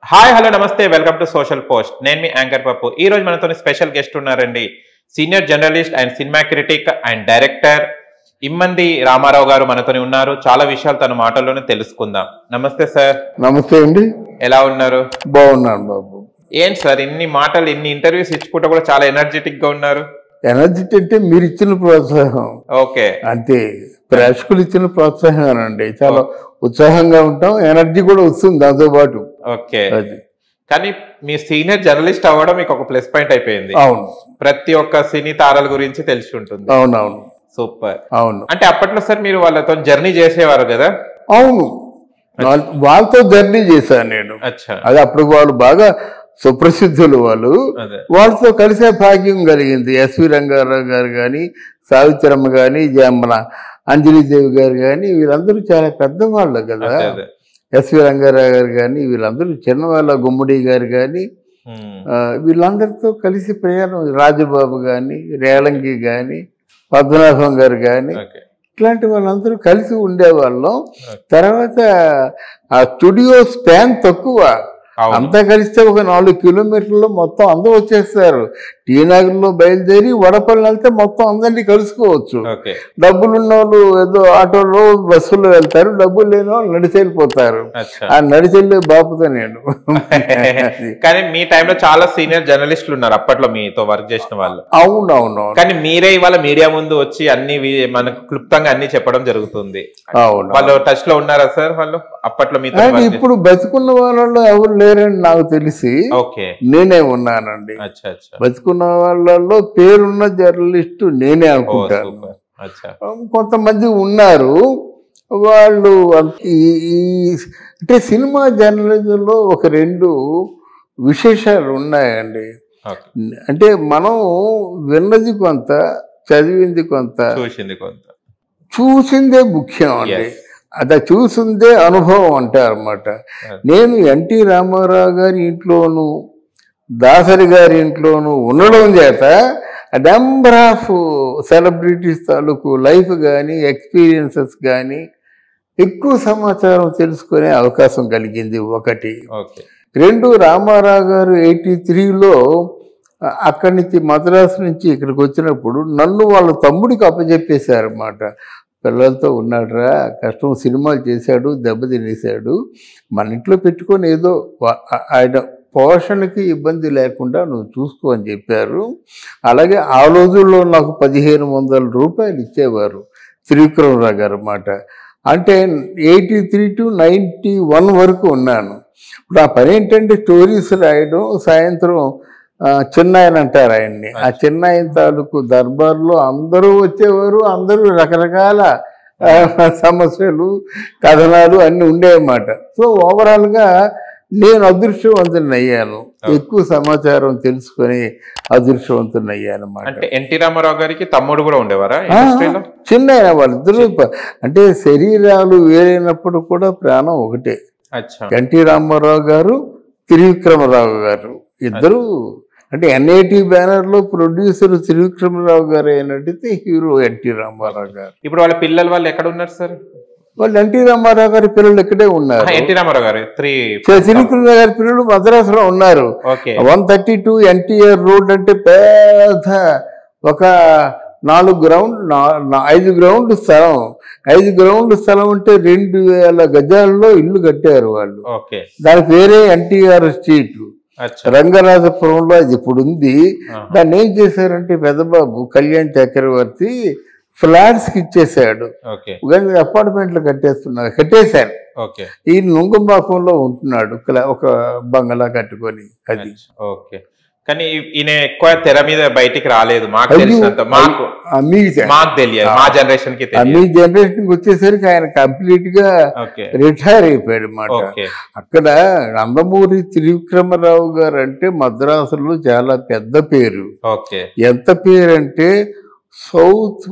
Hi hello నమస్తే welcome to social post నేను మీ యాంకర్ పప్పు ఈ రోజు మనతో స్పెషల్ గెస్ట్ ఉన్నారండి senior journalist and cinema critic and director Immandi Ramarao garu మనతోని ఉన్నారు చాలా విషయాలు తన మాటల్లోనే తెలుసుకుందాం నమస్తే సార్ నమస్తే అండి ఎలా ఉన్నారు బాగున్నాను బాబు ఏంటి సార్ ఇన్ని మాటలు ఇన్ని ఇంటర్వ్యూస్ ఇచ్చుకుంటూ కూడా చాలా ఎనర్జెటిక్ గా ఉన్నారు ఎనర్జీ అంటే మీరు ఇచ్చిన ప్రోత్సాహం ఓకే అంతే ప్రేక్షకులు ఇచ్చిన ప్రోత్సాహం అండి చాలా ఉత్సాహంగా ఉంటాం ఎనర్జీ కూడా వస్తుంది దాంతో పాటు ఓకే అది కానీ మీ సీనియర్ జర్నలిస్ట్ అవ్వడం మీకు ఒక ప్లస్ పాయింట్ అయిపోయింది అవును ప్రతి ఒక్క సినీ తారల గురించి తెలిసి ఉంటుంది అవునవును సూపర్ అవును అంటే అప్పట్లో సార్ మీరు వాళ్ళతో జర్నీ చేసేవారు కదా అవును వాళ్ళ- వాళ్ళతో జర్నీ చేశాను నేను అచ్చా అది అప్పుడు వాళ్ళు బాగా సుప్రసిద్ధులు వాళ్ళు అదే వాళ్ళతో కలిసే భాగ్యం కలిగింది ఎస్వి రంగారావు గారు కానీ సావిత్రమ్మ కానీ మన అంజలిదేవి గారు కానీ వీళ్ళందరూ చాలా పెద్దవాళ్ళు కదా అదే అదే ఎస్వి రంగారావు గారు కానీ వీళ్ళందరూ చిన్నవాళ్ళ గుమ్మడి గారు కానీ ఉమ్, ఆ, వీళ్ళందరితో కలిసి ప్రయాణం రాజబాబు కానీ రేలంగి కానీ పద్మనాభం గారు కానీ ఓకే ఇట్లాంటి వాళ్ళందరూ కలిసి ఉండేవాళ్ళం ఓకే. తర్వాత ఆ స్టూడియో స్పాన్ తక్కువ అవును అంతా కలిస్తే ఒక నాలుగు కిలోమీటర్లు మొత్తం అందరూ వచ్చేస్తారు టీ నగర్లో బయలుదేరి వడపల్లి వెళ్తే మొత్తం అందరినీ కలుసుకోవచ్చు ఓకే డబ్బులు ఉన్న వాళ్ళు ఏదో ఆటోలో బస్సులో వెళ్తారు డబ్బులు లేని వాళ్ళు నడిచి వెళ్ళిపోతారు అచ్చా ఆ నడిచి వెళ్ళే బాపుతో నేను కానీ మీ టైంలో చాలా సీనియర్ జర్నలిస్టులు ఉన్నారు అప్పట్లో మీతో వర్క్ చేసిన వాళ్ళు అవునవును కానీ మీరే ఇవాళ మీడియా ముందు వచ్చి అన్ని వి- మనకు క్లుప్తంగా అన్ని చెప్పడం జరుగుతుంది అవును వాళ్ళు టచ్ లో ఉన్నారా సార్ వాళ్ళు అప్పట్లో మీతో అండ్ work చేసి- ఇప్పుడు బతుకున్న వాళ్ళలో ఎవరు లేరని నాకు తెలిసి ఓకే నేనే ఉన్నానండి అచ్చా అచ్చా బతుకున్న వాళ్ళలో పేరున్న జర్నలిస్టు నేనే ఓ అనుకుంటాను సూపర్ అచ్చా కొంతమంది ఉన్నారు వాళ్ళు అంత- ఈ ఈ- అంటే సినిమా జర్నలిజంలో ఒక రెండు విశేషాలు ఉన్నాయండి ఓకే అంటే మనం విన్నది కొంత చదివింది కొంత చూసింది కొంత చూసిందే ముఖ్యం అండి Yes. అది చూసిందే అనుభవం అంటారు అనమాట నేను ఎన్టీ రామారావు గారి ఇంట్లోనూ దాసరి గారి ఇంట్లోనూ ఉండడం చేత నెంబర్ ఆఫ్ సెలబ్రిటీస్ తాలూకు లైఫ్ కానీ ఎక్స్పీరియన్సెస్ కానీ ఎక్కువ సమాచారం తెలుసుకునే అవకాశం కలిగింది ఒకటి ఓకే రెండు రామారావు గారు ఎయిటీ త్రీలో అక్కడి నుంచి మద్రాసు నుంచి ఇక్కడికి వచ్చినప్పుడు నన్ను వాళ్ళ తమ్ముడికి అప్పచెప్పేశారన్నమాట పిల్లలతో ఉన్నాడురా కష్టం సినిమాలు చేశాడు దెబ్బ తినేశాడు మన ఇంట్లో పెట్టుకొని ఏదో వా- ఆ- ఆయన పోషణకి ఇబ్బంది లేకుండా నువ్వు చూసుకో అని చెప్పారు అలాగే ఆ రోజుల్లో నాకు పదిహేను వందల రూపాయలు ఇచ్చేవారు త్రివిక్రమరావు గారు అన్నమాట అంటే eighty three to ninety one వరకు ఉన్నాను ఇప్పుడు ఆ పని ఏంటంటే స్టోరీస్ రాయడం సాయంత్రం ఆ, చిన్నాయన అంటారు ఆయన్ని ఆ చిన్నాయన తాలూకు దర్బార్లో అందరూ వచ్చేవారు అందరూ రకరకాల ఆ, సమస్యలు కథనాలు అన్నీ ఉండేవన్నమాట సో ఓవరాల్గా నేను అదృష్టవంతుని అయ్యాను ఎక్కువ సమాచారం తెలుసుకొని అదృష్టవంతుని అయ్యాను అన్నమాట అంటే ఎన్టీ రామారావు గారికి తమ్ముడు కూడా ఉండేవారా ఆ, ఇండస్ట్రీలో చిన్న వాళ్ళిద్దరూ ప- అంటే శరీరాలు వేరైనప్పుడు కూడా ప్రాణం ఒకటే అచ్చా ఎన్టీ రామారావు గారు త్రివిక్రమరావు గారు ఇద్దరు అంటే ఎన్ఐటి బ్యానర్ లో ప్రొడ్యూసర్ త్రివిక్రమరావు గారు అయినట్టయితే హీరో ఎన్టీ రామారావు గారు ఇప్పుడు వాళ్ళ పిల్లలు వాళ్ళు ఎక్కడ ఉన్నారు సార్ వాళ్ళు ఎన్టీ రామారావు గారి పిల్లలు ఇక్కడే ఉన్నారు ఎన్టీ రామారావు గారు త్రీ త్రివిక్రమరావు గారి పిల్లలు మద్రాసులో ఉన్నారు okay one thirty two NTR road అంటే పెద్ద ఒక నాలుగు గ్రౌండ్ నా- నా- ఐదు గ్రౌండ్ స్థలం ఐదు గ్రౌండ్ స్థలం అంటే రెండు వేల గజాల్లో ఇల్లు కట్టారు వాళ్ళు ఓకే దాని పేరే ఎన్టీఆర్ స్ట్రీట్ అచ్చా రంగరాజపురంలో అది ఇప్పుడు ఉంది ఆహా. దాన్ని ఏం చేశారంటే పెద్దబాబు కళ్యాణ్ చక్రవర్తి ఫ్లాట్స్ కి ఇచ్చేసాడు ఓకే కానీ అపార్ట్మెంట్లు కట్టేస్తున్నారు కట్టేశారు ఓకే ఈ నుంగంబాకంలో ఉంటున్నాడు ఒక- ఒక బంగళా కట్టుకొని అది ఓకే కానీ ఈ- ఈయన ఎక్కువ తెర మీద బయటికి రాలేదు మాకు అయ్యో, తెలిసినంత మాకు ఆ మీ మాకు తెలియదు మా జనరేషన్ కి ఆ మీ తెలియదు జనరేషన్ కి వచ్చేసరికి ఆయన కంప్లీట్ గా ఓకే రిటైర్ అయిపోయాడు అన్నమాట ఓకే అక్కడ నందమూరి త్రివిక్రమరావు గారు అంటే మద్రాసులో చాలా పెద్ద పేరు ఓకే ఎంత పేరు అంటే సౌత్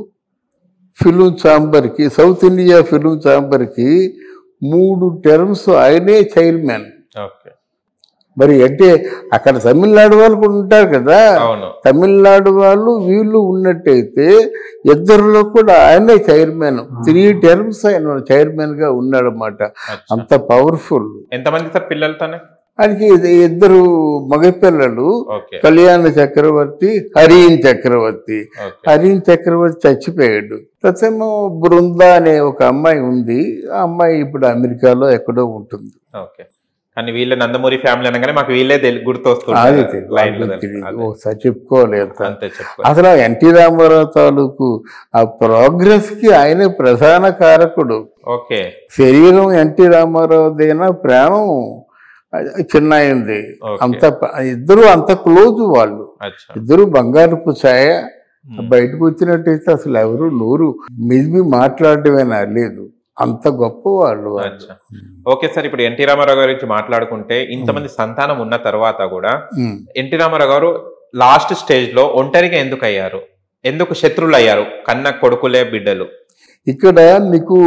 ఫిలిం ఛాంబర్కి సౌత్ ఇండియా ఫిలిం ఛాంబర్కి మూడు టర్మ్స్ ఆయనే చైర్మన్ ఓకే మరి అంటే అక్కడ తమిళనాడు వాళ్ళు కూడా ఉంటారు కదా అవును తమిళనాడు వాళ్ళు వీళ్ళు ఉన్నట్టయితే ఇద్దరిలో కూడా ఆయనే చైర్మన్ త్రీ టర్మ్స్ ఆయన చైర్మన్ గా ఉన్నాడు అనమాట అచ్చా. అంత పవర్ఫుల్ ఎంతమంది సార్ పిల్లలతోనే ఆయనకి ఇది- ఇద్దరు మగపిల్లలు ఓకే కళ్యాణ చక్రవర్తి హరీన్ చక్రవర్తి ఓకే హరీన్ చక్రవర్తి చచ్చిపోయాడు ప్రస్తుతం బృంద అనే ఒక అమ్మాయి ఉంది ఆ అమ్మాయి ఇప్పుడు అమెరికాలో ఎక్కడో ఉంటుంది ఓకే కానీ వీళ్ళ నందమూరి ఫ్యామిలీ అనగానే మాకు వీళ్ళే తెలి- అది గుర్తొస్తుంటారు తెలియదు. లైన్ లో వాళ్ళకి తెలియదు. అదే. ఒకసారి చెప్పుకోలేదు అంతే చెప్పు అసలు ఎన్టీ రామారావు తాలూకు ఆ ప్రోగ్రెస్ కి ఆయన ప్రధాన కారకుడు ఓకే శరీరం ఎన్టీ రామారావుదైనా ప్రాణం చిన్న అయింది ఓకే. అంత ప- ఇద్దరు అంత క్లోజ్ వాళ్ళు అచ్చా ఇద్దరు బంగారపు ఛాయ ఉమ్. బయటకు వచ్చినట్టయితే అసలు ఎవరు నోరు మిదిమి మాట్లాడటమేనా లేదు అంత గొప్ప వాళ్ళు వాళ్ళు. అచ్చా ఓకే సార్ ఇప్పుడు ఎన్టీ రామారావు గారి గురించి మాట్లాడుకుంటే ఇంతమంది సంతానం ఉన్న తర్వాత కూడా ఉమ్. ఎన్టీ రామారావు గారు లాస్ట్ స్టేజ్ లో ఒంటరిగా ఎందుకు అయ్యారు ఎందుకు శత్రువులు అయ్యారు కన్న కొడుకులే బిడ్డలు ఇక్కడ మీకు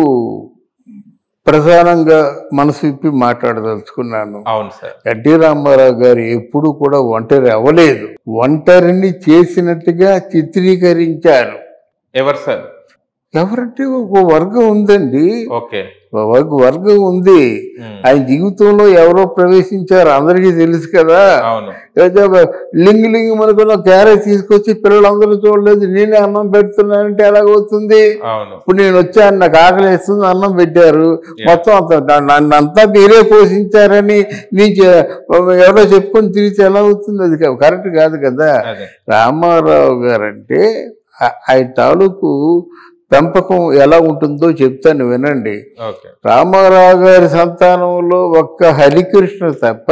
ప్రధానంగా మనసు విప్పి మాట్లాడదలుచుకున్నాను అవును సార్ ఎన్టీ రామారావు గారు ఎప్పుడు కూడా ఒంటరి అవ్వలేదు ఒంటరిని చేసినట్టుగా చిత్రీకరించారు ఎవరు సార్ ఎవరంటే ఒక వర్గం ఉందండి ఓకే ఒక వర్గ- వర్గం ఉంది ఉమ్. ఆయన జీవితంలో ఎవరో ప్రవేశించారు అందరికీ తెలుసు కదా అవును ఏదో ఒక లింగి లింగి మనకున్న క్యారెట్ తీసుకొచ్చి పిల్లలందరూ చూడలేదు నేనే అన్నం పెడుతున్నానంటే ఎలాగవుతుంది అవును ఇప్పుడు నేను వచ్చాను నాకు ఆకలి వేస్తుంది అన్నం పెట్టారు మొత్తం అంత నా- నన్ను అంతా మీరే పోషించారని నేను చె- ఎవరో చెప్పుకొని తిరిగితే ఎలా అవుతుంది అది కరెక్ట్ కాదు కదా అదే రామారావు గారంటే ఆ- ఆయన తాలూకు పెంపకం ఎలా ఉంటుందో చెప్తాను వినండి ఓకే రామారావు గారి సంతానంలో ఒక్క హరికృష్ణ తప్ప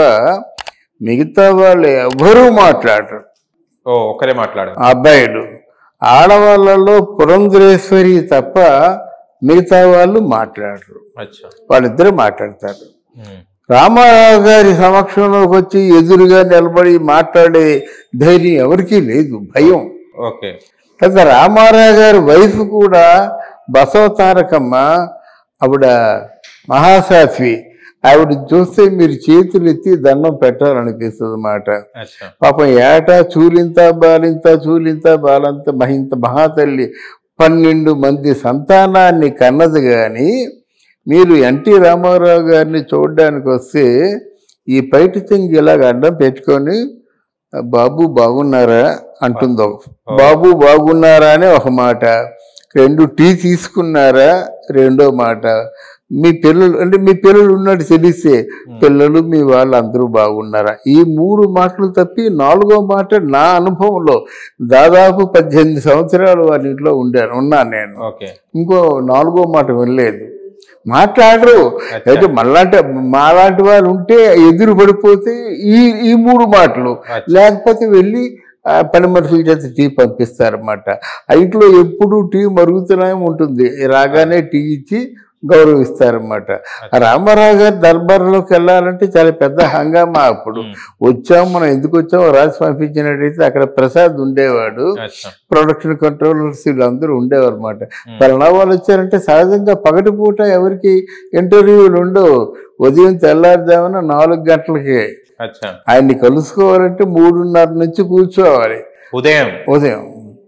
మిగతా వాళ్ళు ఎవరూ మాట్లాడరు ఓ ఒక్కరే మాట్లాడు ఆ అబ్బాయిలు ఆడవాళ్ళలో పురంధరేశ్వరి తప్ప మిగతా వాళ్ళు మాట్లాడరు అచ్చా వాళ్ళిద్దరూ మాట్లాడతారు ఉమ్. రామారావు గారి సమక్షంలోకి వచ్చి ఎదురుగా నిలబడి మాట్లాడే ధైర్యం ఎవరికీ లేదు భయం ఓకే కదా రామారావు గారి వైఫ్ కూడా బసవ తారకమ్మ ఆవిడ మహాసాధ్వి ఆవిడ చూస్తే మీరు చేతులు ఎత్తి దండం పెట్టాలనిపిస్తుంది అన్నమాట అచ్చా పాపం ఏటా చూలింత బాలింత చూలింత బాలంత మహింత మహాతల్లి పన్నెండు మంది సంతానాన్ని కన్నది కానీ మీరు ఎన్టీ రామారావు గారిని చూడడానికి వస్తే ఈ పైట చెంగి ఇలాగ అడ్డం పెట్టుకొని బాబు బాగున్నారా అంటుంది ఒక బాబు బాగున్నారా అని ఒక మాట రెండు టీ తీసుకున్నారా రెండో మాట మీ పిల్లలు అంటే మీ పిల్లలు ఉన్నట్టు తెలిస్తే పిల్లలు మీ వాళ్ళు అందరూ బాగున్నారా ఈ మూడు మాటలు తప్పి నాలుగో మాట నా అనుభవంలో దాదాపు పద్దెనిమిది సంవత్సరాలు వారి ఇంట్లో ఉండాను ఉన్నాను నేను ఓకే ఇంకో నాలుగో మాట వినలేదు మాట్లాడరు అయితే మళ్ళాంటి మాలాంటి వాళ్ళు ఉంటే ఎదురు పడిపోతే ఈ ఈ మూడు మాటలు అచ్చా. లేకపోతే వెళ్ళి ఆ పని మనుషుల చేత టీ పంపిస్తారన్నమాట ఆ ఇంట్లో ఎప్పుడు టీ మరుగుతూనే ఉంటుంది రాగానే టీ ఇచ్చి గౌరవిస్తారన్నమాట రామారావు గారి దర్బార్లోకి వెళ్ళాలంటే చాలా పెద్ద హంగామా అప్పుడు ఉమ్. వచ్చాం మనం ఎందుకు వచ్చామో రాసి పంపించినట్టయితే అక్కడ ప్రసాద్ ఉండేవాడు అచ్చా ప్రొడక్షన్ కంట్రోలర్స్ వీళ్ళందరూ ఉండేవారు అనమాట ఉమ్. పలానా వాళ్ళు వచ్చారంటే సహజంగా పగటిపూట ఎవరికి ఇంటర్వ్యూలు ఉండవు ఉదయం తెల్లారుజామున నాలుగు గంటలకి అచ్చా ఆయన్ని కలుసుకోవాలంటే మూడున్నర నుంచి కూర్చోవాలి ఉదయం ఉదయం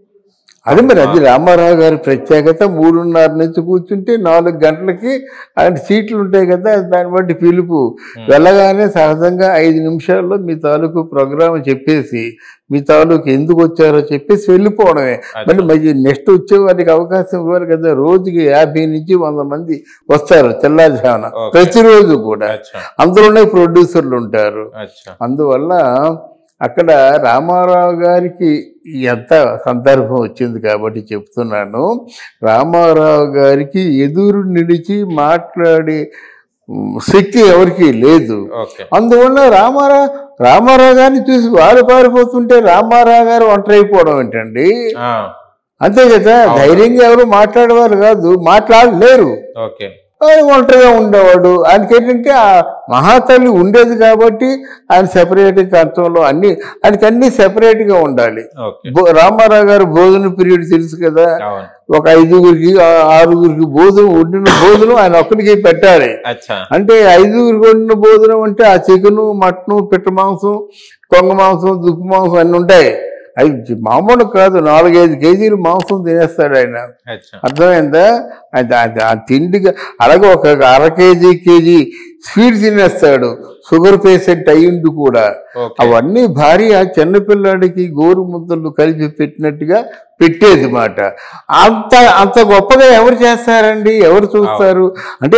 అది మరి అది రామారావు గారి ప్రత్యేకత మూడున్నర నుంచి కూర్చుంటే నాలుగు గంటలకి ఆయన సీట్లు ఉంటాయి కదా దాన్ని బట్టి పిలుపు వెళ్ళగానే సహజంగా ఐదు నిమిషాల్లో మీ తాలూకు ప్రోగ్రామ్ చెప్పేసి మీ తాలూకు ఎందుకు వచ్చారో చెప్పేసి వెళ్ళిపోవడమే మళ్ళీ మరి నెక్స్ట్ వచ్చే వారికి అవకాశం ఇవ్వాలి కదా రోజుకి యాభై నుంచి వంద మంది వస్తారు తెల్లారుజామున Okay. ప్రతిరోజు కూడా అచ్చా అందులోనే ప్రొడ్యూసర్లు ఉంటారు అచ్చా అందువల్ల అక్కడ రామారావు గారికి ఎంత సందర్భం వచ్చింది కాబట్టి చెప్తున్నాను రామారావు గారికి ఎదురు నిలిచి మాట్లాడే ఉమ్, శక్తి ఎవరికి లేదు ఓకే అందువల్ల రామారావు రామారావు గారిని చూసి వారు పారిపోతుంటే రామారావు గారు ఒంటరైపోవడం ఏంటండి ఆ, అంతే కదా ధైర్యంగా ఎవరు మాట్లాడేవారు కాదు మాట్లాడలేరు ఓకే ఆయన ఒంటరిగా ఉండేవాడు ఆయనకి ఏంటంటే ఆ మహాతల్లి ఉండేది కాబట్టి ఆయన సెపరేట్ కంచంలో అన్ని ఆయనకి అన్ని సెపరేట్ గా ఉండాలి ఓకే భో- రామారావు గారు భోజన పీరియడ్ తెలుసు కదా అవును ఒక ఐదుగురికి ఆ- ఆరుగురికి భోజనం వండిన భోజనం ఆయన ఒక్కడికి పెట్టాలి అచ్చా అంటే ఐదుగురికి వండిన భోజనం అంటే ఆ చికెను మటను పిట్ట మాంసం కొంగ మాంసం దుప్పు మాంసం అన్ని ఉంటాయి అది మామూలు కాదు నాలుగైదు కేజీలు మాంసం తినేస్తాడు ఆయన అచ్చా అర్థమైందా అది అది ఆ తిండిగా అలాగే ఒక అర కేజీ కేజీ స్వీట్ తినేస్తాడు షుగర్ పేషెంట్ అయ్యిండు కూడా ఓకే అవన్నీ భార్య చిన్నపిల్లాడికి గోరు ముద్దలు కలిపి పెట్టినట్టుగా పెట్టేది మాట అంత అంత గొప్పగా ఎవరు చేస్తారండి ఎవరు చూస్తారు అంటే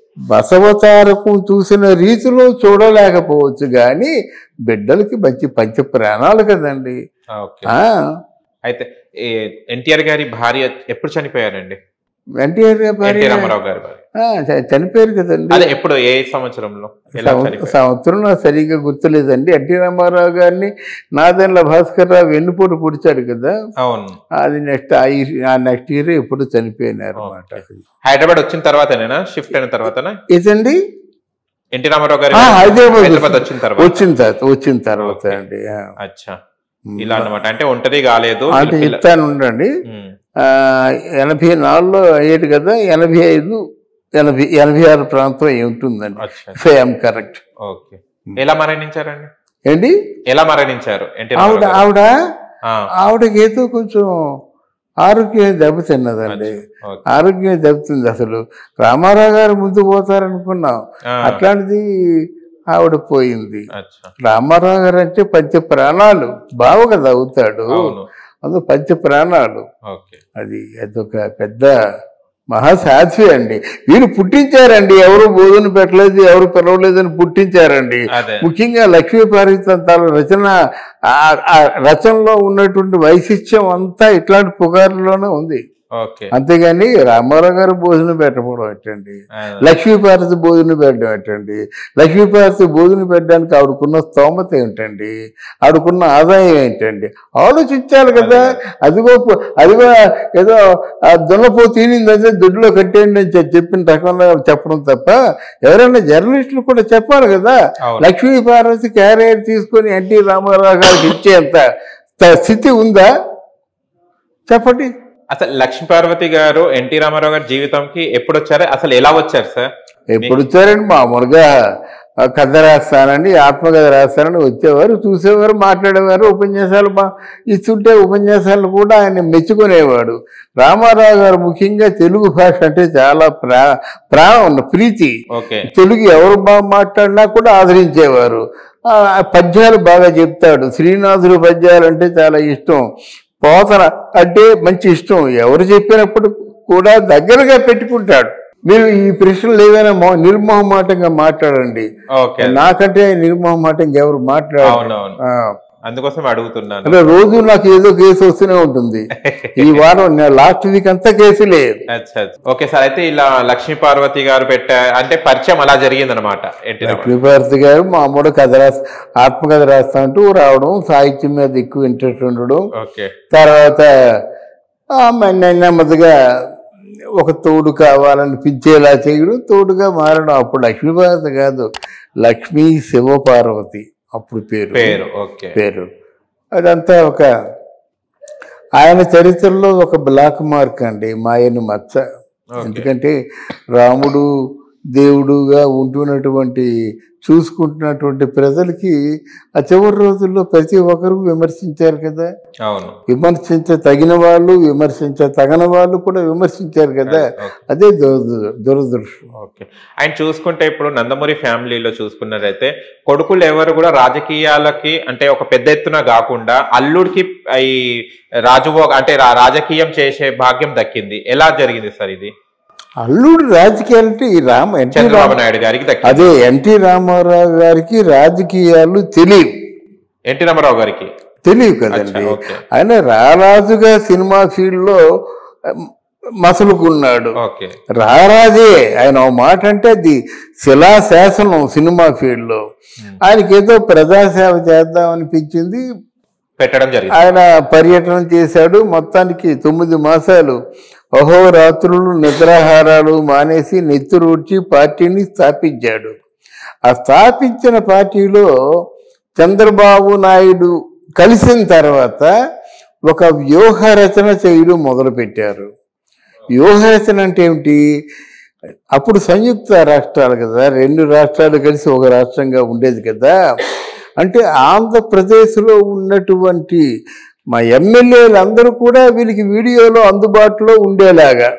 బసవతారకం చూసిన రీతిలో చూడలేకపోవచ్చు కానీ బిడ్డలకి మంచి పంచ ప్రాణాలు కదండి ఓకే ఆ అయితే ఎన్టీఆర్ గారి భార్య ఎప్పుడు చనిపోయారండి ఎన్టీఆర్ గారి ఎన్టీ భార్య రామారావు గారి భార్య ఆ, చ- చనిపోయారు కదండి అదే ఎప్పుడు ఏ సంవత్సరంలో ఎలా సంవ- చనిపోయారు సంవత్సరం నాకు సరిగ్గా గుర్తులేదండి ఎన్టీ రామారావు గారిని నాదెండ్ల భాస్కర్ రావు వెన్నుపోటు పొడిచాడు కదా అవును అది నెక్స్ట్ ఆ ఇయర్ ఆ నెక్స్ట్ ఇయర్ ఎప్పుడు చనిపోయినారు అనమాట హైదరాబాద్ వచ్చిన తర్వాతనేనా షిఫ్ట్ అయిన తర్వాతనా ఇదండి ఎన్టీ రామారావు గారు ఆ, హైదరాబాద్ హైదరాబాద్ వచ్చిన తర్వాత వచ్చిన తర్వాత వచ్చిన తర్వాత ఓకే. అండి ఆ. అచ్చా ఇలా అన్నమాట అంటే ఒంటరి కాలేదు అంటే వీళ్ళ పిల్ల- చెప్తాను ఉండండి ఉమ్, ఆ, ఎనభై నాలుగులో అయ్యేది కదా ఎనభై ఐదు ఎనభై ఎనభై ఆరు ప్రాంతం అయి ఉంటుందండి అచ్చా ఫేమ్ కరెక్ట్ ఓకే ఎలా మరణించారండి ఏంటి ఎలా మరణించారు ఎన్టీ ఆవిడ రామారావు గారు? ఆవిడ ఆ, ఆవిడకి ఏదో కొంచెం ఆరోగ్యం దెబ్బతిన్నదండి అచ్చా, ఓకే. ఆరోగ్యం దెబ్బతింది అసలు రామారావు గారు ముందు పోతారనుకున్నాం ఆ, అట్లాంటిది ఆవిడ పోయింది అచ్చా రామారావు గారు అంటే పంచ ప్రాణాలు బావ కదా అవుతాడు అవును అందులో పంచ ప్రాణాలు ఓకే అది అదొక పెద్ద మహాసాధ్వి అండి వీరు పుట్టించారండి ఎవరు బోధన పెట్టలేదు ఎవరు పిలవలేదని పుట్టించారండి అదే ముఖ్యంగా లక్ష్మీ పార్వతంతాల రచన ఆ- ఆ రచనలో ఉన్నటువంటి వైశిష్ట్యం అంతా ఇట్లాంటి పుకార్లోనే ఉంది ఓకే అంతేగాని రామారావు గారు భోజనం పెట్టకపోవడం ఏంటండి ఆ, లక్ష్మీపార్వతి భోజనం పెట్టడం ఏంటండి లక్ష్మీపార్వతి భోజనం పెట్టడానికి ఆవిడకున్న స్తోమత ఏంటండి ఆవిడకున్న ఆదాయం ఏంటండి ఆలోచించాలి కదా అదిగో పో- అదిగో ఏదో ఆ దున్నపో తీనిందంటే దుడ్లో కట్టేయండి అని చె- చెప్పిన రకంలో చెప్పడం తప్ప ఎవరైనా జర్నలిస్టులు కూడా చెప్పాలి కదా అవును లక్ష్మీ పార్వతి క్యారియర్ తీసుకొని ఎన్టీ రామారావు గారికి ఇచ్చేంత త- స్థితి ఉందా చెప్పండి అసలు లక్ష్మీ పార్వతి గారు ఎన్టీ రామారావు గారి జీవితంకి ఎప్పుడు వచ్చారు అసలు ఎలా వచ్చారు సార్ ఎప్పుడు వచ్చారండి మామూలుగా ఆ కథ రాస్తానండి ఆత్మకథ రాస్తానని వచ్చేవారు చూసేవారు మాట్లాడేవారు ఉపన్యాసాలు మా ఇస్తుంటే ఉపన్యాసాలు కూడా ఆయన మెచ్చుకునేవాడు రామారావు గారు ముఖ్యంగా తెలుగు భాష అంటే చాలా ప్రా ప్రాణం ఉన్న ప్రీతి ఓకే తెలుగు ఎవరు బాగా మాట్లాడినా కూడా ఆదరించేవారు ఆ ఆ పద్యాలు బాగా చెప్తాడు శ్రీనాథుడు పద్యాలు అంటే చాలా ఇష్టం పోతన అంటే మంచి ఇష్టం ఎవరు చెప్పినప్పుడు కూడా దగ్గరగా పెట్టుకుంటాడు మీరు ఈ ప్రశ్నలు ఏదైనా మొ- నిర్మోహమాటంగా మాట్లాడండి ఓకే నాకంటే నిర్మోహమాటంగా ఎవరు మాట్లాడారు అవునవును అందుకోసం అడుగుతున్నాను అంటే రోజు నాకు ఏదో కేసు వస్తూనే ఉంటుంది ఈ వారం లాస్ట్ వీక్ అంతా కేసులే అచ్చా అచ్చా. ఓకే సార్ అయితే ఇలా లక్ష్మీ పార్వతి గారు పెట్టా అంటే పరిచయం అలా జరిగింది అనమాట ఎన్టీ రామారావు లక్ష్మీభారతి గారు మామూలు కథ రాసి ఆత్మకథ రాస్తా అంటూ రావడం సాహిత్యం మీద ఎక్కువ ఇంట్రెస్ట్ ఉండడం ఓకే తర్వాత ఆమె నెమ్మదిగా ఒక తోడు కావాలనిపించేలా చేయడం తోడుగా మారడం అప్పుడు లక్ష్మీభారతి కాదు లక్ష్మీ శివపార్వతి అప్పుడు పేరు పేరు ఓకే పేరు అదంతా ఒక ఆయన చరిత్రలో ఒక బ్లాక్ మార్క్ అండి మాయను మచ్చ ఓకే. ఎందుకంటే రాముడు దేవుడుగా ఉంటున్నటువంటి చూసుకుంటున్నటువంటి ప్రజలకి ఆ చివరి రోజుల్లో ప్రతి ఒక్కరు విమర్శించారు కదా అవును విమర్శించ తగిన వాళ్ళు విమర్శించ తగని వాళ్ళు కూడా విమర్శించారు కదా ఓకే. అదే దురద- దురదృష్టం ఓకే ఆయన చూసుకుంటే ఇప్పుడు నందమూరి ఫ్యామిలీలో చూసుకున్నట్టయితే కొడుకులు ఎవరు కూడా రాజకీయాలకి అంటే ఒక పెద్ద ఎత్తున కాకుండా అల్లుడికి ఈ రాజుభోగ అంటే రా- రాజకీయం చేసే భాగ్యం దక్కింది ఎలా జరిగింది సార్ ఇది అల్లుడు రాజకీయాలంటే ఈ రామ ఎన్టీ రామ చంద్రబాబు నాయుడు గారికి దక్కింది అదే ఎన్టీ రామారావు గారికి రాజకీయాలు తెలియవు ఎన్టీ రామారావు గారికి తెలియవు కదండి అచ్చా, ఓకే. ఆయన రారాజుగా సినిమా ఫీల్డ్లో మసలుకున్నాడు ఓకే రారాజే ఆయన ఓ మాట అంటే అది శిలాశాసనం సినిమా ఫీల్డ్లో ఆయనకి ఏదో ప్రజాసేవ చేద్దాం అనిపించింది పెట్టడం జరిగింది ఆయన పర్యటన చేశాడు మొత్తానికి తొమ్మిది మాసాలు అహోరాత్రులు నిద్రాహారాలు మానేసి నెత్తురూడ్చి పార్టీని స్థాపించాడు ఆ స్థాపించిన పార్టీలో చంద్రబాబు నాయుడు కలిసిన తర్వాత ఒక వ్యూహ రచన చేయడం మొదలుపెట్టారు వ్యూహ రచన అంటే ఏమిటి అప్పుడు సంయుక్త రాష్ట్రాలు కదా రెండు రాష్ట్రాలు కలిసి ఒక రాష్ట్రంగా ఉండేది కదా అంటే ఆంధ్రప్రదేశ్లో ఉన్నటువంటి మా ఎమ్మెల్యేలు అందరూ కూడా వీళ్ళకి వీడియోలో అందుబాటులో ఉండేలాగా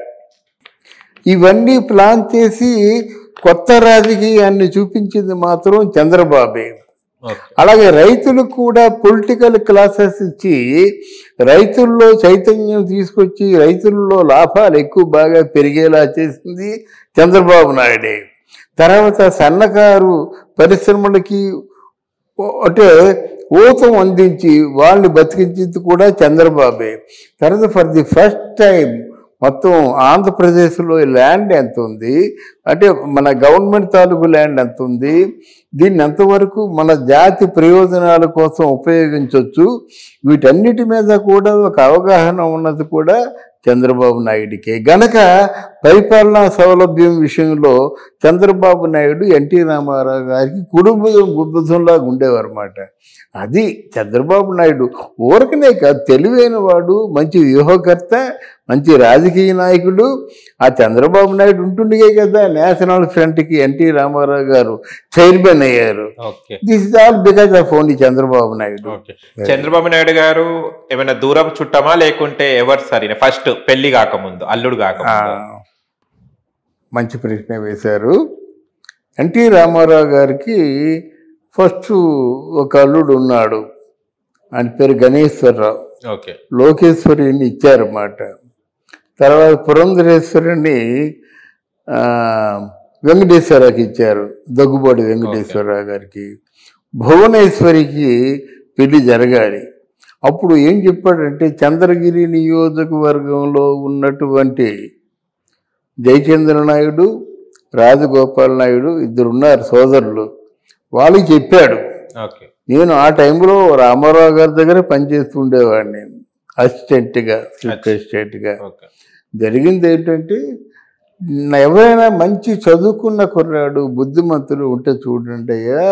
ఇవన్నీ ప్లాన్ చేసి కొత్త రాజకీయాన్ని చూపించింది మాత్రం చంద్రబాబే ఓకే అలాగే రైతులకు కూడా పొలిటికల్ క్లాసెస్ ఇచ్చి రైతుల్లో చైతన్యం తీసుకొచ్చి రైతుల్లో లాభాలు ఎక్కువ బాగా పెరిగేలా చేసింది చంద్రబాబు నాయుడే తర్వాత సన్నకారు పరిశ్రమలకి ఓ- అంటే ఊతం అందించి వాళ్ళని బతికించింది కూడా చంద్రబాబే తర్వాత ఫర్ ది ఫస్ట్ టైం మొత్తం ఆంధ్రప్రదేశ్లో ల్యాండ్ ఎంత ఉంది అంటే మన గవర్నమెంట్ తాలూకు ల్యాండ్ ఎంత ఉంది దీన్ని ఎంతవరకు మన జాతి ప్రయోజనాల కోసం ఉపయోగించవచ్చు వీటన్నిటి మీద కూడా ఒక అవగాహన ఉన్నది కూడా చంద్రబాబు నాయుడికే గనక పరిపాలనా సౌలభ్యం విషయంలో చంద్రబాబు నాయుడు ఎన్టీ రామారావు గారికి కుటుంబం గుబ్బుతంలాగా ఉండేవారన్నమాట అది చంద్రబాబు నాయుడు ఊరకనే కాదు తెలివైన వాడు మంచి వ్యూహకర్త మంచి రాజకీయ నాయకుడు ఆ చంద్రబాబు నాయుడు ఉంటుండే కదా నేషనల్ ఫ్రంట్కి ఎన్టీ రామారావు గారు చైర్మన్ అయ్యారు okay this is all because of only Chandrababu Naidu okay Chandrababu Naidu garu ఏమైనా దూరపు చుట్టమా లేకుంటే ఎవరు సరైన ఫస్ట్ పెళ్లి కాకముందు అల్లుడు ఆ, కాకముందు మంచి ప్రశ్న వేశారు ఎన్టీ రామారావు గారికి ఫస్ట్ ఒక అల్లుడు ఉన్నాడు ఆయన పేరు గణేశ్వరరావు ఓకే లోకేశ్వరిని ఇచ్చారన్నమాట తర్వాత పురంధరేశ్వరిని ఆ, వెంకటేశ్వరరావుకి ఇచ్చారు దగ్గుబాటి వెంకటేశ్వరరావు గారికి భువనేశ్వరికి పెళ్లి జరగాలి అప్పుడు ఏం చెప్పాడంటే చంద్రగిరి నియోజకవర్గంలో ఉన్నటువంటి జయచంద్ర నాయుడు రాజగోపాల్ నాయుడు ఇద్దరు ఉన్నారు సోదరులు వాళ్ళకి చెప్పాడు ఓకే నేను ఆ టైంలో రామారావు గారి దగ్గర పనిచేస్తూ ఉండేవాడిని అసిస్టెంట్గా చీఫ్ అసిస్టెంట్గా ఓకే జరిగింది ఏంటంటే నా ఎవరైనా మంచి చదువుకున్న కుర్రాడు బుద్ధిమంతులు ఉంటే చూడండి అయ్యా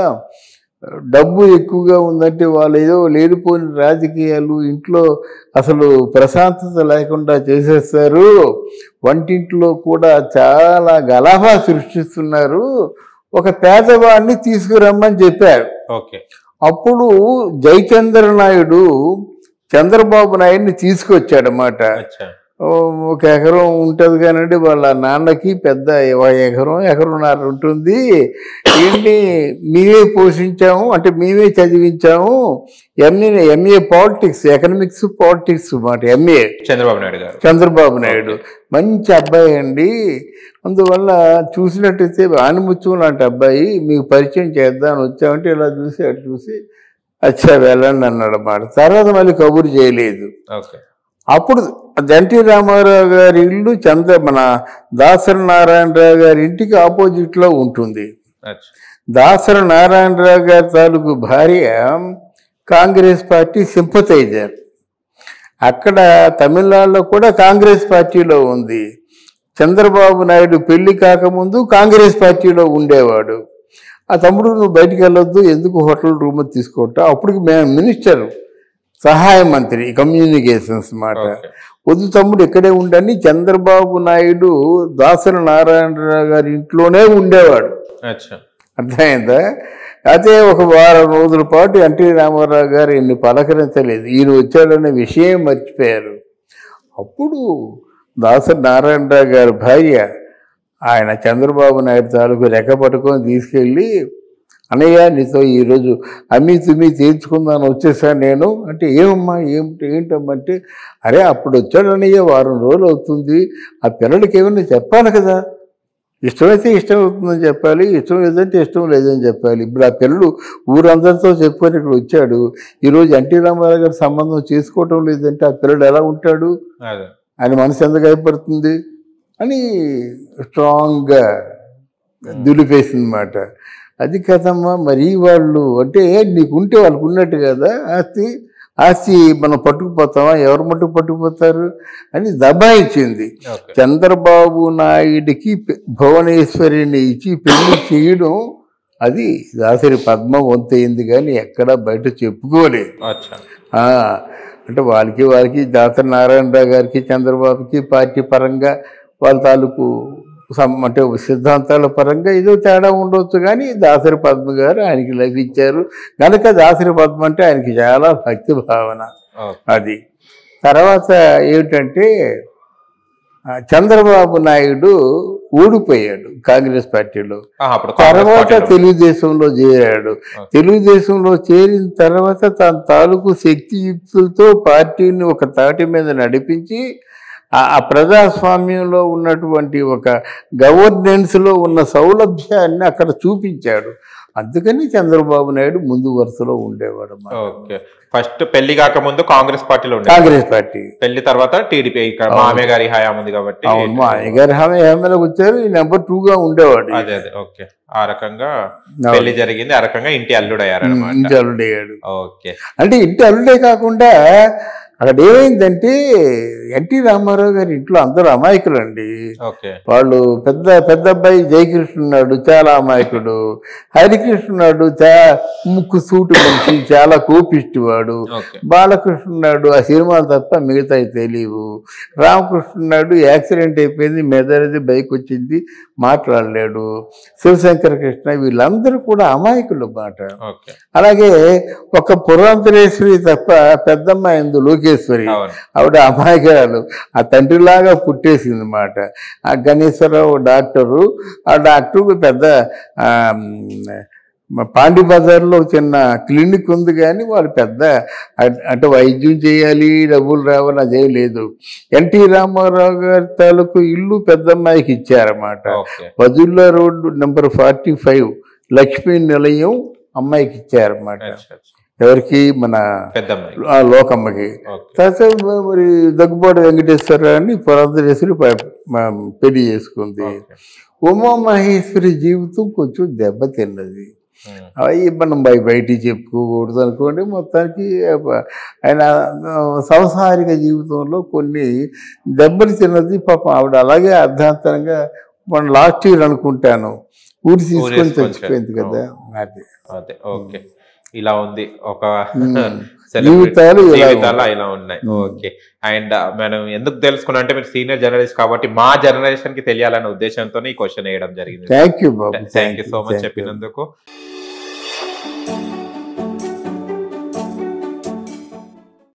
డబ్బు ఎక్కువగా ఉందంటే వాళ్ళు ఏదో లేనిపోయిన రాజకీయాలు ఇంట్లో అసలు ప్రశాంతత లేకుండా చేసేస్తారు వంటింట్లో కూడా చాలా గలాభా సృష్టిస్తున్నారు ఒక పేదవాడిని తీసుకురమ్మని చెప్పారు ఓకే అప్పుడు జయచంద్ర నాయుడు చంద్రబాబు నాయుడిని తీసుకొచ్చాడనమాట అచ్చా ఓ, ఒక ఎకరం ఉంటుంది కానండి వాళ్ళ నాన్నకి పెద్ద ఒక ఎకరం ఎకరంన్నర ఉంటుంది ఏంటి మేమే పోషించాము అంటే మేమే చదివించాము MA MA politics economics politics మాట ఎంఏ చంద్రబాబు నాయుడు గారు చంద్రబాబు నాయుడు మంచి అబ్బాయి అండి అందువల్ల చూసినట్టయితే ఆనిముత్యం లాంటి అబ్బాయి మీకు పరిచయం చేద్దామని వచ్చామంటే ఇలా చూసి అటు చూసి అచ్చా వెళ్ళండి అన్నాడు అన్నమాట తర్వాత మళ్ళీ కబురు చేయలేదు ఓకే అప్పుడు ఎన్టీ రామారావు గారి ఇల్లు చంద్ర మన దాసరి నారాయణరావు గారి ఇంటికి ఆపోజిట్లో ఉంటుంది అచ్చా దాసరి నారాయణరావు గారి తాలూకు భార్య కాంగ్రెస్ పార్టీ సింపతైజర్ అక్కడ తమిళనాడులో కూడా కాంగ్రెస్ పార్టీలో ఉంది చంద్రబాబు నాయుడు పెళ్లి కాకముందు కాంగ్రెస్ పార్టీలో ఉండేవాడు ఆ తమ్ముడు నువ్వు బయటికి వెళ్ళొద్దు ఎందుకు హోటల్ రూమ్ తీసుకుంటా అప్పటికి మేము మినిస్టర్ సహాయ మంత్రి కమ్యూనికేషన్స్ మాట ఓకే వద్దు తమ్ముడు ఇక్కడే ఉండని చంద్రబాబు నాయుడు దాసరి నారాయణరావు గారి ఇంట్లోనే ఉండేవాడు అచ్చా అర్థమైందా అదే ఒక వారం రోజుల పాటు ఎన్టీ రామారావు గారు ఎన్ని పలకరించలేదు ఈయన వచ్చాడనే విషయం మర్చిపోయారు అప్పుడు దాసరి నారాయణరావు గారి భార్య ఆయన చంద్రబాబు నాయుడు తాలూకు రెక్క పట్టుకొని తీసుకెళ్ళి అన్నయ్య నీతో ఈరోజు అమ్మి తుమ్మి తీర్చుకుందాను వచ్చేసాను నేను అంటే ఏమమ్మా ఏమిటి ఏంటమ్మా అంటే అరే అప్పుడు వచ్చాడు అన్నయ్య వారం రోజులు అవుతుంది ఆ పిల్లలకి ఏమన్నా చెప్పాలి కదా ఇష్టమైతే ఇష్టం అవుతుందని చెప్పాలి ఇష్టం లేదంటే ఇష్టం లేదని చెప్పాలి ఇప్పుడు ఆ పిల్లలు ఊరందరితో చెప్పుకొని ఇక్కడ వచ్చాడు ఈరోజు ఎన్టీ రామారావు గారి సంబంధం చేసుకోవటం లేదంటే ఆ పిల్లడు ఎలా ఉంటాడు అదే ఆయన మనసు ఎందుకు అయిపడుతుంది అని స్ట్రాంగ్గా దులిపేసింది మాట అది కదమ్మా మరి వాళ్ళు అంటే నీకుంటే వాళ్ళకు ఉన్నట్టు కదా ఆస్తి ఆస్తి మనం పట్టుకుపోతామా ఎవరు మట్టుకు పట్టుకుపోతారు అని దబాయించింది ఓకే చంద్రబాబు నాయుడికి పె- భువనేశ్వరిని ఇచ్చి పెళ్లి చేయడం అది దాసరి పద్మ వంతయింది కానీ ఎక్కడా బయట చెప్పుకోలేదు అచ్చా ఆ, అంటే వాళ్ళకి వాళ్ళకి దాసరి నారాయణరావు గారికి చంద్రబాబుకి పార్టీ పరంగా వాళ్ళ తాలూకు సం- అంటే సిద్ధాంతాల పరంగా ఏదో తేడా ఉండవచ్చు కానీ దాసరి పద్మ గారు ఆయనకి లభించారు కనుక దాసరి పద్మ అంటే ఆయనకి చాలా భక్తి భావన ఓకే. అది తర్వాత ఏమిటంటే ఆ, చంద్రబాబు నాయుడు ఓడిపోయాడు కాంగ్రెస్ పార్టీలో ఆహా, అప్పుడు కాంగ్రెస్ తర్వాత పార్టీలో. తెలుగుదేశంలో చేరాడు ఓకే. తెలుగుదేశంలో చేరిన తర్వాత తన తాలూకు శక్తియుక్తులతో పార్టీని ఒక తాటి మీద నడిపించి ఆ ఆ ప్రజాస్వామ్యంలో ఉన్నటువంటి ఒక గవర్నెన్స్లో ఉన్న సౌలభ్యాన్ని అక్కడ చూపించాడు అందుకని చంద్రబాబు నాయుడు ముందు వరుసలో ఉండేవాడు అన్నమాట. ఓకే ఫస్ట్ పెళ్లి కాకముందు కాంగ్రెస్ పార్టీలో ఉండే కాంగ్రెస్ పార్టీ పెళ్లి తర్వాత టీడీపీ ఇక్కడ అవును. మామయ్య గారి హయాం ఉంది కాబట్టి అవును మా అయ్యగారు హామీ హామీలోకి వచ్చారు ఈ నెంబర్ టూగా ఉండేవాడు అదే అదే ఓకే ఆ రకంగా పెళ్లి జరిగింది ఆ రకంగా ఇంటి అల్లుడు అయ్యారనమాట ఇంటి అల్లుడయ్యాడు ఓకే అంటే ఇంటి అల్లుడే కాకుండా అక్కడ ఏమైందంటే ఎన్టీ రామారావు గారి ఇంట్లో అందరూ అమాయకులండి ఓకే వాళ్ళు పెద్ద పెద్ద అబ్బాయి జయకృష్ణ ఉన్నాడు చాలా అమాయకుడు హరికృష్ణ ఉన్నాడు చా ముక్కు సూటు మనిషి చాలా కోపిష్టి వాడు ఓకే బాలకృష్ణ ఉన్నాడు ఆ సినిమాలు తప్ప మిగతాయి తెలియవు రామకృష్ణ ఉన్నాడు యాక్సిడెంట్ అయిపోయింది మెదరది బైక్ వచ్చింది మాట్లాడలేడు శివశంకర కృష్ణ వీళ్ళందరూ కూడా అమాయకులు మాట ఓకే అలాగే ఒక పురాంతరేశ్వరి తప్ప పెద్దమ్మ ఎందు లోకేశ్వరి అవును ఆవిడ అమాయకురాలు ఆ తండ్రిలాగా పుట్టేసింది అనమాట ఆ గణేశ్వరరావు డాక్టరు ఆ డాక్టర్ పెద్ద ఆ, మ్, పాండి బజార్లో చిన్న క్లినిక్ ఉంది కానీ వాళ్ళు పెద్ద అ- అంటే వైద్యం చేయాలి డబ్బులు రావాలి అదే లేదు ఎన్టీ రామారావు గారి తాలూకు ఇల్లు పెద్దమ్మాయికి ఇచ్చారన్నమాట ఓకే పదుల్ల road number forty five Lakshmi Nilayam అమ్మాయికి ఇచ్చారన్నమాట అచ్చా, అచ్చా. ఎవరికి మన పెద్దమ్మాయి ఆ లోకమ్మకి ఓకే తర్వాత మరి దగ్గుబాటి వెంకటేశ్వరరావుని పురంధరేశ్వరి ప- మ- పెళ్లి చేసుకుంది ఓకే. ఉమామహేశ్వరి జీవితం కొంచెం దెబ్బతిన్నది ఉమ్. అవి మనం బయ బయటికి చెప్పుకోకూడదు అనుకోండి మొత్తానికి ఆ- ఆయన ఆ, సంసారిక జీవితంలో కొన్ని దెబ్బలు తిన్నది పాపం ఆవిడ అలాగే అర్ధాంతరంగా మన లాస్ట్ ఇయర్ అనుకుంటాను ఊరి తీసుకొని ఊరేసుకొని చచ్చిపోయింది కదా అది అదే ఓకే ఇలా ఉంది ఒక ఉమ్. celebrity. జీవితాలు ఇలా జీవితాలు ఉన్నాయి. ఇలా ఉన్నాయి ఉమ్. ఓకే అండ్ మనం ఎందుకు తెలుసుకున్నా అంటే మీరు సీనియర్ జర్నలిస్ట్ కాబట్టి మా జనరేషన్ కి తెలియాలనే ఉద్దేశంతో ఈ క్వశ్చన్ వేయడం జరిగింది థ్యాంక్ యూ బాబు థ్యాంక్ యూ సో మచ్ చెప్పినందుకు